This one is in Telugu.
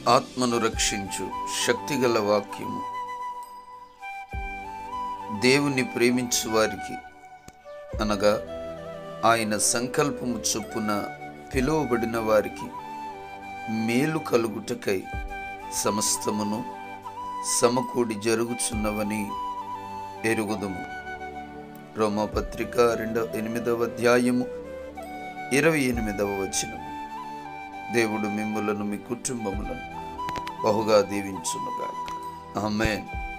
ఆత్మను రక్షించు శక్తిగల వాక్యము దేవుని ప్రేమించు వారికి అనగా ఆయన సంకల్పము చొప్పున పిలువబడిన వారికి మేలు కలుగుటకై సమస్తమును సమకూడి జరుగుచున్నవని ఎరుగుదుము రోమపత్రిక రెండవ ఎనిమిదవ అధ్యాయము ఇరవై ఎనిమిదవ వచనము దేవుడు మిమ్ములను మీ కుటుంబములను బహుగా దీవించునుగాక ఆమెన్